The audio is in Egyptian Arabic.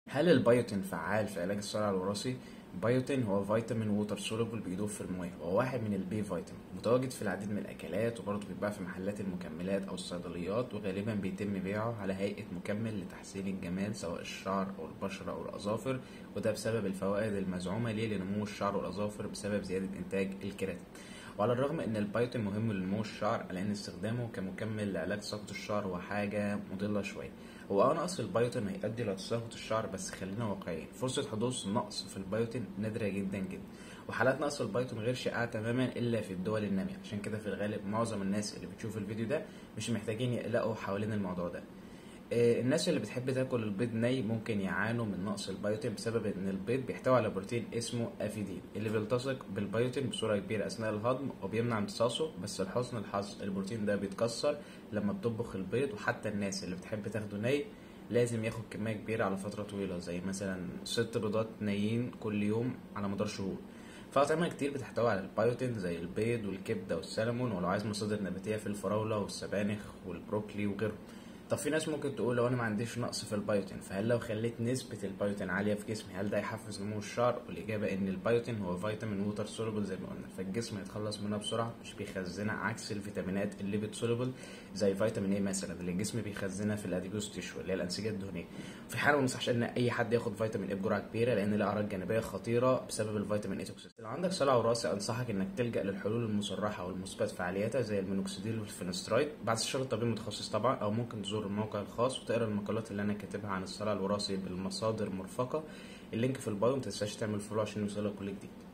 هل البيوتين فعال في علاج الصلع الوراثي؟ البيوتين هو فيتامين ووتر سولوبل بيدوب في المياه وهو واحد من البي فيتامين متواجد في العديد من الاكلات وبرضه بيتباع في محلات المكملات او الصيدليات وغالبا بيتم بيعه على هيئه مكمل لتحسين الجمال سواء الشعر او البشره او الاظافر وده بسبب الفوائد المزعومه ليه لنمو الشعر والاظافر بسبب زياده انتاج الكيراتين وعلى الرغم ان البيوتين مهم لنمو الشعر الا ان استخدامه كمكمل لعلاج سقط الشعر هو حاجه مضله شويه هو اه نقص البيوتين هيؤدي لتساقط الشعر بس خلينا واقعيين فرصه حدوث نقص في البيوتين نادره جدا جدا وحالات نقص البيوتين غير شائعه تماما الا في الدول الناميه عشان كده في الغالب معظم الناس اللي بتشوف الفيديو ده مش محتاجين يقلقوا حوالين الموضوع ده آه، الناس اللي بتحب تاكل البيض ني ممكن يعانوا من نقص البيوتين بسبب ان البيض بيحتوي على بروتين اسمه افيدين اللي بيلتصق بالبيوتين بصوره كبيره اثناء الهضم وبيمنع امتصاصه بس لحسن الحظ البروتين ده بيتكسر لما بتطبخ البيض وحتى الناس اللي بتحب تاخده ني لازم ياخد كميه كبيره على فتره طويله زي مثلا ست بيضات نيين كل يوم على مدار شهور فأطعمة كتير بتحتوي على البيوتين زي البيض والكبدة والسلمون ولو عايز مصادر نباتية في الفراولة والسبانخ والبروكلي وغيرهم طب في ناس ممكن تقول لو انا ما عنديش نقص في البيوتين فهل لو خليت نسبة البيوتين عالية في جسمي هل ده يحفز نمو الشعر؟ والإجابة إن البيوتين هو فيتامين ووتر سولوبل زي ما قلنا فالجسم هيتخلص منها بسرعة مش بيخزنها عكس الفيتامينات الليبيد سولوبل زي فيتامين ايه مثلا اللي الجسم بيخزنها في الاديبوس تيشو اللي هي الأنسجة الدهنية في حالة ما ننصحش إن أي حد ياخد فيتامين ايه بجرعة كبيرة لأن له أعراض جانبية خطيرة بسبب الفيتامين ايه توكسيس لو عندك صلع وراثي أنصحك إنك تلجأ للحلول المصرحة والمثبت فعاليتها زي المينوكسيديل والفينسترايد بعد استشارة طبيب متخصص طبعا أو ممكن تزور الموقع الخاص وتقرا المقالات اللي انا كاتبها عن الصلع الوراثي بالمصادر مرفقه اللينك في البايو متنساش تعمل فولو عشان يوصلك كل جديد